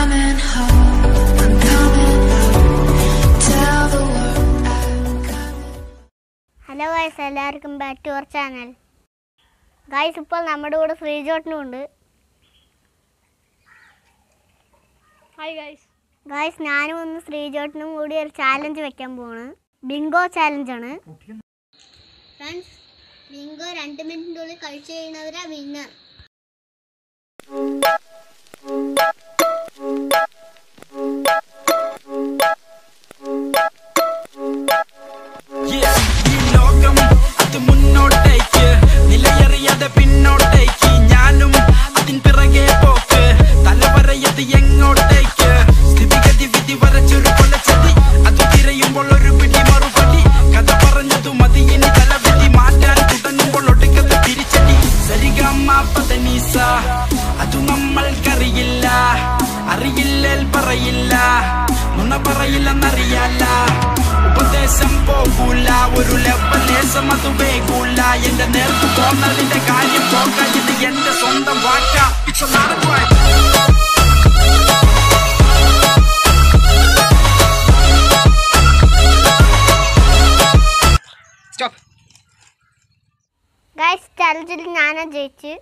coming home. I'm coming home. Tell the world I'm coming. Hello guys എല്ലാവർക്കും back to our channel guys ഇപ്പോൾ നമ്മുടെ കൂടെ ശ്രീജോട്ടനും ഉണ്ട് hi guys guys ഞാനും ഒന്ന് ശ്രീജോട്ടനും കൂടി ഒരു ചാലഞ്ച് വെക്കാൻ പോവാണ് ബിങ്കോ ചാലഞ്ചാണ് ഫ്രണ്ട്സ് ബിങ്കോ രണ്ട് മിനിറ്റിനുള്ളിൽ കഴിച്ചു കഴിയുന്നവരാ വിന്നർ Yeah, ഈ ലോകം അത് മുന്നോട്ടേക്ക് നിലയറിയാതെ പിന്നോട്ടേക്ക് ഞാനും അതിൻ പിറകെ പോക്ക് തലവരയത് എങ്ങോട്ടേക്ക് സ്ഥിതിഗതി വിധി വരച്ചൊരു കൊലച്ചതി അത് തിരയുമ്പോൾ ഒരു പിടി മറുപടി കഥ പറഞ്ഞതു മതി ഇനി തലവിധി മാറ്റാൻ തുടങ്ങുമ്പോൾ ഒടുക്കത്ത് തിരിച്ചടി സരിഗമ്മ പതനീസ അതു നമ്മൾക്കറിയില്ല അറിയില്ലേൽ പറയില്ല നുണ പറയില്ലെന്നറിയാല ഉപദേശം പോകൂല ഒരു ലെവലേശം അത് വേകൂല എന്റെ നേർക്ക് പോന്നതിന്റെ കാര്യം പോകാൻ ഇത് എന്റെ സ്വന്തം വാക്ക ഇറ്റ്സ് എ നാടൻ സ്റ്റോപ്പ് ഗൈസ് ചാലഞ്ചിൽ ഞാനാ ജയിച്ച്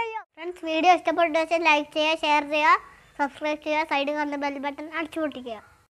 ഫ്രണ്ട്സ് വീഡിയോ ഇഷ്ടപ്പെട്ടു വെച്ചാൽ ലൈക്ക് ചെയ്യുക ഷെയർ ചെയ്യുക സബ്സ്ക്രൈബ് ചെയ്യുക സൈഡിൽ കണ്ട ബെൽ ബട്ടൺ അടിച്ചു പൊട്ടിക്കുക